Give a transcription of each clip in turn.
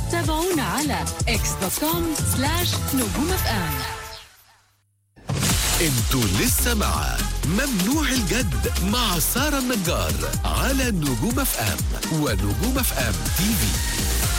تابعونا على اكس دوت كوم سلاش نجوم اف ام انتوا لسه مع ممنوع الجد مع سارة النجار على نجوم اف ام ونجوم اف ام تي في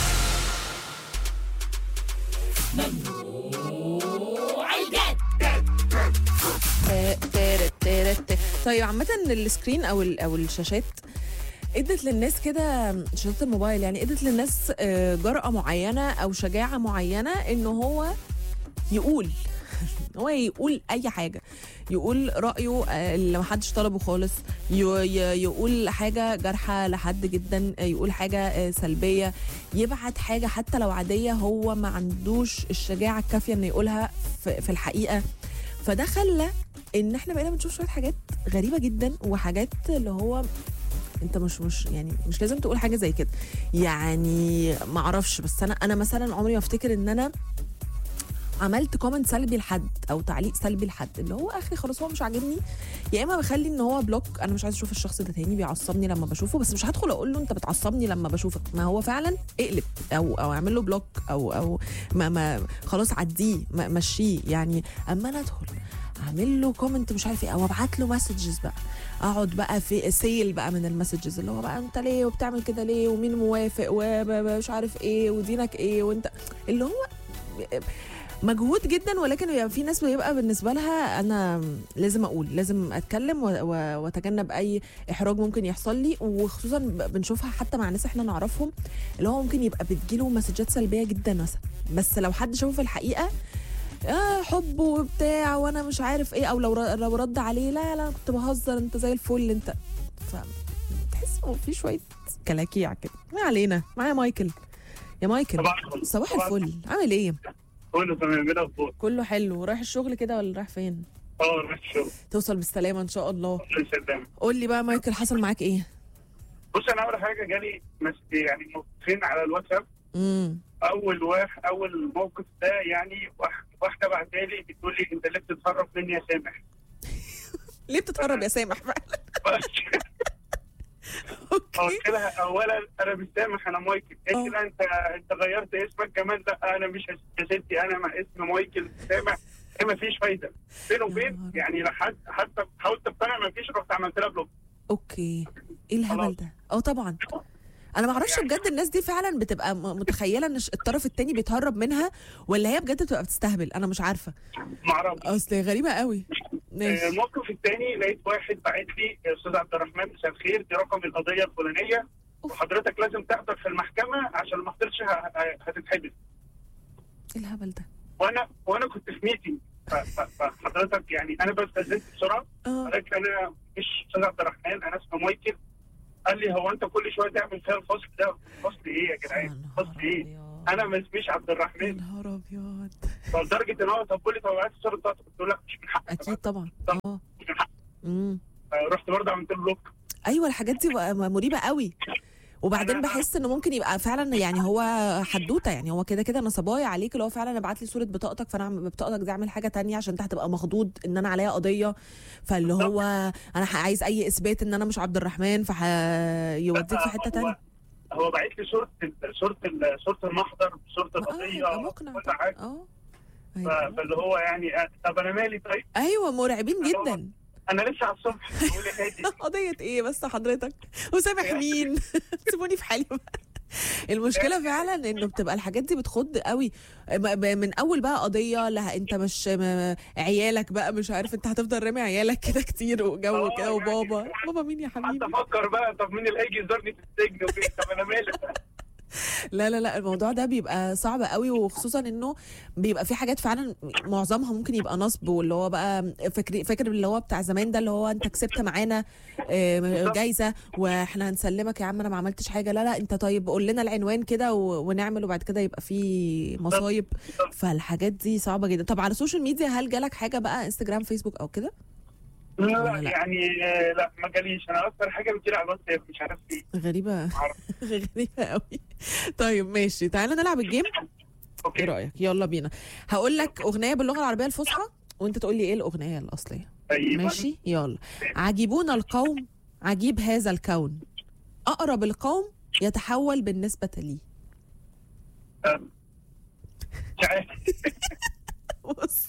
تارت تارت طيب عامة السكرين او ال- او الشاشات ادت للناس كده شاشات الموبايل يعني ادت للناس آه، جرأة معينة او شجاعة معينة انه هو يقول هو يقول اي حاجه يقول رايه آه، اللي محدش طلبه خالص ي- ي- يقول حاجه جارحه لحد جدا آه، يقول حاجه آه، سلبيه يبعت حاجه حتى لو عاديه هو ما عندوش الشجاعه الكافيه انه يقولها في في الحقيقه فده خلى ان احنا بقينا بنشوف شويه حاجات غريبه جدا وحاجات اللي هو انت مش مش يعني مش لازم تقول حاجه زي كده يعني ما اعرفش بس انا انا مثلا عمري ما افتكر ان انا عملت كومنت سلبي لحد او تعليق سلبي لحد اللي هو اخري خلاص هو مش عاجبني يا اما بخلي ان هو بلوك انا مش عايز اشوف الشخص ده تاني بيعصبني لما بشوفه بس مش هدخل اقول له انت بتعصبني لما بشوفك ما هو فعلا اقلب او او اعمل له بلوك او او ما ما خلاص عديه ما- مشيه يعني اما انا ادخل اعمل له كومنت مش عارف ايه او ابعت له مسجز بقى اقعد بقى في سيل بقى من المسجز اللي هو بقى انت ليه وبتعمل كده ليه ومين موافق ومش عارف ايه ودينك ايه وانت اللي هو مجهود جدا ولكن بيبقى في ناس بيبقى بالنسبه لها انا لازم اقول لازم اتكلم و- و- واتجنب اي احراج ممكن يحصل لي وخصوصا ب- بنشوفها حتى مع ناس احنا نعرفهم اللي هو ممكن يبقى بتجيله مسجات سلبيه جدا مثلا بس لو حد شافه في الحقيقه آه حب وبتاع وانا مش عارف ايه او لو ر- لو رد عليه لا لا أنا كنت بهزر انت زي الفل انت ف تحس إنه في شويه كلاكيع كده ما علينا معايا مايكل يا مايكل صباح الفل. صباح صباح الفل عامل ايه كله تمام ايه الاخبار؟ كله حلو رايح الشغل كده ولا رايح فين اه رايح الشغل توصل بالسلامه ان شاء الله الله يسلمك قول لي بقى مايكل حصل معاك ايه بص انا اول حاجه جالي مس... يعني موقفين على الواتساب امم اول واحد اول موقف ده يعني واحد- واحده بعتالي بتقول لي انت ليه بتتهرب مني يا سامح؟ ليه بتتهرب يا سامح فعلا اوكي قلت لها اولا انا مش سامح انا مايكل قالت لي لا انت انت غيرت اسمك كمان لا انا مش يا ستي انا مع اسم مايكل سامح هي ما فيش فايده بينه يا وبين نهار. يعني لحد حتى حاولت اقتنع ما فيش رحت عملت لها بلوك اوكي ايه الهبل خلاص. ده اه طبعا انا ما اعرفش يعني- بجد الناس دي فعلا بتبقى م- متخيله ان ش- الطرف التاني بيتهرب منها ولا هي بجد بتبقى بتستهبل انا مش عارفه ما اعرفش اصل غريبه قوي ماشي الموقف الثاني لقيت واحد باعت لي يا استاذ عبد الرحمن مساء الخير دي رقم القضيه الفلانيه أوف. وحضرتك لازم تحضر في المحكمه عشان ما حضرتش ه- ه- هتتحبس ايه الهبل ده وانا وانا كنت في ميتنج ف- ف- فحضرتك يعني انا بستاذنت بسرعه اه قالت لي انا مش استاذ عبد الرحمن انا اسمي مايكل قال لي هو انت كل شويه تعمل فيها الفصل ده فصل ايه يا جدعان فصل ايه انا ما اسميش عبد يا الرحمن نهار ابيض فلدرجه ان هو طب قول لي طب ابعت الصوره بتاعتك قلت له لا مش من حقك اكيد طبعا اه مش من حقك امم رحت برضه عملت له بلوك ايوه الحاجات دي بقى مريبه قوي وبعدين أنا- بحس انه ممكن يبقى فعلا يعني هو حدوته يعني هو كده كده نصبايا عليك اللي هو فعلا ابعت لي صوره بطاقتك فانا أعمل- بطاقتك دي اعمل حاجه تانية عشان انت هتبقى مخضوض ان انا عليا قضيه فاللي هو انا ح- عايز اي اثبات ان انا مش عبد الرحمن فهيوديك في حته هو- تانية هو باعت لي صوره ال- صوره ال- صوره المحضر صوره اه القضيه يبقى مقنع كل طبعاً. حاجه اه ف- أيوة. فاللي هو يعني آه، طب انا مالي طيب ايوه مرعبين جدا انا لسه على الصبح بقول لي هادي قضية ايه بس حضرتك وسامح مين سيبوني في حالي بقى. المشكلة فعلا انه بتبقى الحاجات دي بتخض قوي ب- ب- من اول بقى قضية لها انت مش م- عيالك بقى مش عارف انت هتفضل رامي عيالك كده كتير وجو آه، كده يعني وبابا بابا مين يا قعدت حبيبي افكر بقى طب مين اللي هيجي يزورني في السجن وكده طب انا مالي لا لا لا الموضوع ده بيبقى صعب قوي وخصوصا انه بيبقى في حاجات فعلا معظمها ممكن يبقى نصب واللي هو بقى فاكر فاكر اللي هو بتاع زمان ده اللي هو انت كسبت معانا آه، جايزه واحنا هنسلمك يا عم انا ما عملتش حاجه لا لا انت طيب قول لنا العنوان كده و- ونعمل وبعد كده يبقى في مصايب فالحاجات دي صعبه جدا طب على السوشيال ميديا هل جالك حاجه بقى انستجرام فيسبوك او كده لا لا. لا يعني آه، لا ما جاليش انا اكتر حاجه بتجيلي على الواتساب مش عارف ليه غريبه ما اعرف غريبه قوي طيب ماشي تعالى نلعب الجيم ايه اوكي رايك يلا بينا هقول لك اغنيه باللغه العربيه الفصحى وانت تقول لي ايه الاغنيه الاصليه طيب ماشي يلا عجيبون القوم عجيب هذا الكون اقرب القوم يتحول بالنسبه لي آه. مش عارف بص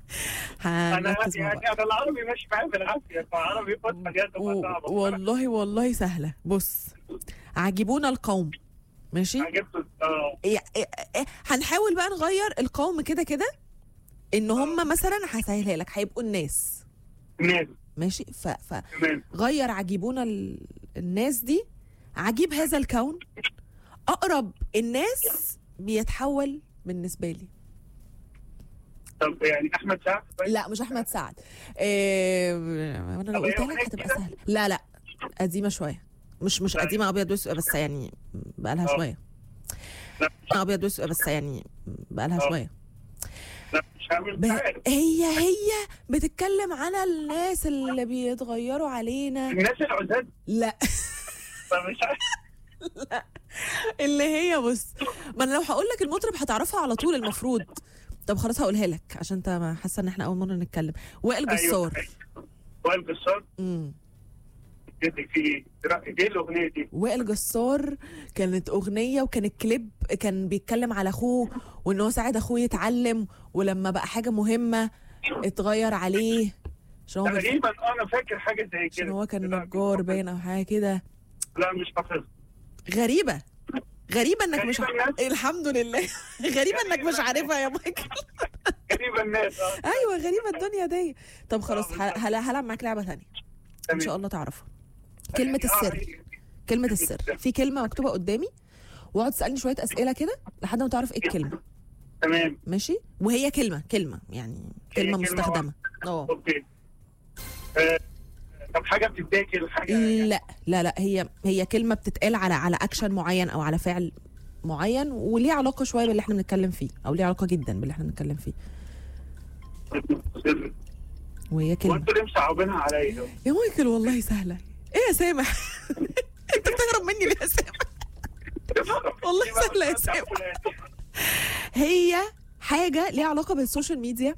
انا هنركز مع بعض يعني انا العربي ماشي معايا بالعافيه فالعربي خد حاجات تبقى و- صعبه والله والله سهلة بص عجبونا القوم ماشي عجبت اه إيه- إيه- إيه، هنحاول بقى نغير القوم كده كده ان هم مثلا هسهلها لك هيبقوا الناس الناس ماشي ف... تمام فغير عجيبونا ال... الناس دي عجيب هذا الكون اقرب الناس بيتحول بالنسبه لي طب يعني احمد سعد طيب لا مش احمد سعد إيه... انا لو طب هي قلت لك أغنية هتبقى جديدة؟ سهله لا لا قديمه شويه مش مش لا. قديمه ابيض واسود بس يعني بقى لها آه. شويه لا ابيض واسود بس يعني بقى لها آه. شويه لا مش عارف ب... مش عارف هي هي بتتكلم على الناس اللي بيتغيروا علينا الناس العزاد لا طب مش عارف اللي هي بص ما انا لو هقول لك المطرب هتعرفها على طول المفروض طب خلاص هقولها لك عشان انت ما حاسه ان احنا اول مره نتكلم وائل جسار ايوه وائل جسار امم جدك في ايه؟ ايه الاغنيه دي؟ وائل جسار كانت اغنيه وكان الكليب كان بيتكلم على اخوه وان هو ساعد اخوه يتعلم ولما بقى حاجه مهمه اتغير عليه عشان هو بيف- تقريبا انا فاكر حاجه زي عشان كده هو كان لا، نجار مش باين او حاجه كده لا مش حافظ غريبه غريبه انك مش غريبة الناس. الحمد لله غريبه انك مش عارفها يا مايكل تقريبا الناس اه ايوه غريبه الدنيا دي طب خلاص آه، ه- بالظبط. هل- هلعب معاك لعبه ثانيه ان تمام. شاء الله تعرفها كلمه يعني آه، السر هي- كلمه كلمة السر السر. في كلمه مكتوبه قدامي واقعد تسالني شويه اسئله كده لحد ما تعرف ايه الكلمه تمام ماشي وهي كلمه كلمه يعني هي كلمه كلمة مستخدمه اه اوكي آه، طب حاجه بتتاكل حاجه يعني لا لا لا هي هي كلمه بتتقال على على اكشن معين او على فعل معين وليه علاقه شويه باللي احنا بنتكلم فيه او ليه علاقه جدا باللي احنا بنتكلم فيه وهي كلمه وانتوا ليه مصعبينها عليا؟ يا مايكل والله سهله ايه يا سامح انت بتهرب مني ليه يا سامح والله سهلة يا سامح. هي حاجه ليها علاقه بالسوشيال ميديا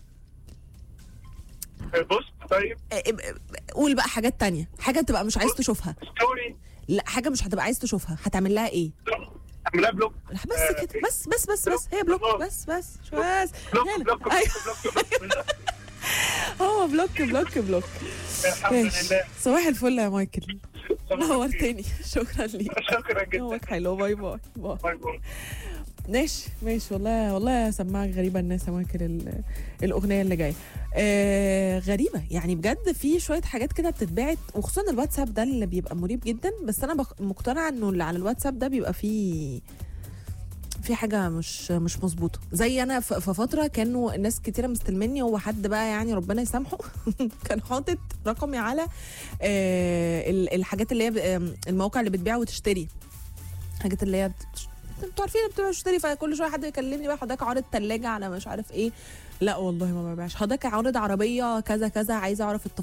بص طيب اه، اه، قول بقى حاجات تانية حاجه تبقى مش عايز تشوفها ستوري لا حاجه مش هتبقى عايز تشوفها هتعمل لها ايه اعملها بلوك لا بس كده بس بس بس بس هي بلوك بس بس شو بس بلوك يلا. بلوك بلوك ايوه بلوك بلوك هو بلوك بلوك بلوك الحمد ماشي لله صباح الفل يا مايكل صباح الخير. نورتني شكرا ليك شكرا جدا يومك حلو باي باي باي باي باي ماشي ماشي والله والله سماعك غريبة الناس يا مايكل ال- الأغنية اللي جاية آه غريبة يعني بجد في شوية حاجات كده بتتبعت وخصوصا الواتساب ده اللي بيبقى مريب جدا بس أنا بق- مقتنعة إنه اللي على الواتساب ده بيبقى فيه في حاجة مش مش مظبوطة زي أنا ف- في فترة كانوا الناس كتيرة مستلمني هو حد بقى يعني ربنا يسامحه كان حاطط رقمي على آه ال- الحاجات اللي هي ب- آم، المواقع اللي بتبيع وتشتري الحاجات اللي هي بت- انتوا عارفين اللي بتبقى بتشتري فكل شويه حد يكلمني بقى حضرتك عارض ثلاجه على مش عارف ايه لا والله ما ببيعش حضرتك عارض عربيه كذا كذا عايزه اعرف